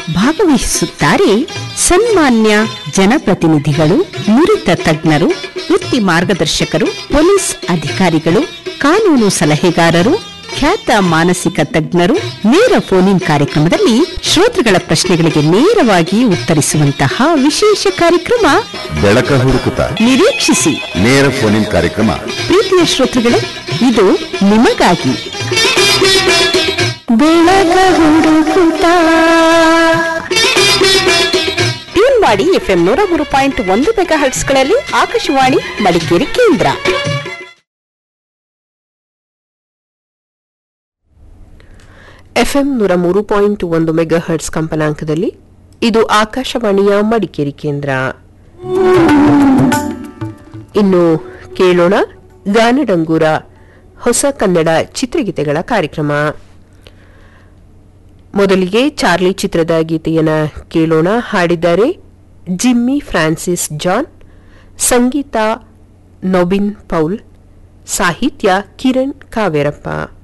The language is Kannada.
ಭಾಗವಹಿಸುತ್ತಾರೆ ಸನ್ಮಾನ್ಯ ಜನಪ್ರತಿನಿಧಿಗಳು ನುರಿತ ತಜ್ಞರು ವೃತ್ತಿ ಮಾರ್ಗದರ್ಶಕರು ಪೊಲೀಸ್ ಅಧಿಕಾರಿಗಳು ಕಾನೂನು ಸಲಹೆಗಾರರು ಖ್ಯಾತ ಮಾನಸಿಕ ತಜ್ಞರು ನೇರ ಫೋನ್ ಇನ್ ಕಾರ್ಯಕ್ರಮದಲ್ಲಿ ಶ್ರೋತೃಗಳ ಪ್ರಶ್ನೆಗಳಿಗೆ ನೇರವಾಗಿ ಉತ್ತರಿಸುವಂತಹ ವಿಶೇಷ ಕಾರ್ಯಕ್ರಮ ಬೆಳಕ ಹುಡುಕುತ್ತ ನಿರೀಕ್ಷಿಸಿ ನೇರ ಫೋನ್ ಇನ್ ಕಾರ್ಯಕ್ರಮ ಪ್ರೀತಿಯ ಶ್ರೋತೃಗಳೇ ಇದು ನಿಮಗಾಗಿ ಬೆಳಕ ಹುಡುಕುತ್ತ ಟ್ಯೂನ್ ಮಾಡಿ ಎಫ್ಎಂ ನೂರ ಮೂರು ಪಾಯಿಂಟ್ ಒಂದು ಮೆಗಾ ಹರ್ಟ್ಸ್ಗಳಲ್ಲಿ ಆಕಾಶವಾಣಿ ಮಡಿಕೇರಿ ಕೇಂದ್ರ ಎಫ್ಎಂ ನೂರ ಮೂರು ಪಾಯಿಂಟ್ ಒಂದು ಮೆಗಾ ಹರ್ಟ್ಸ್ ಕಂಪನಾಂಕದಲ್ಲಿ ಇದು ಆಕಾಶವಾಣಿಯ ಮಡಿಕೇರಿ ಕೇಂದ್ರ ಇನ್ನು ಕೇಳೋಣ ಗಾನಡಂಗೂರ ಹೊಸ ಕನ್ನಡ ಚಿತ್ರಗೀತೆಗಳ ಕಾರ್ಯಕ್ರಮ ಮೊದಲಿಗೆ ಚಾರ್ಲಿ ಚಿತ್ರದ ಗೀತೆಯನ್ನ ಕೇಳೋಣ ಹಾಡಿದ್ದಾರೆ ಜಿಮ್ಮಿ ಫ್ರಾನ್ಸಿಸ್ ಜಾನ್ ಸಂಗೀತ ನೊಬಿನ್ ಪೌಲ್ ಸಾಹಿತ್ಯ ಕಿರಣ್ ಕಾವೇರಪ್ಪ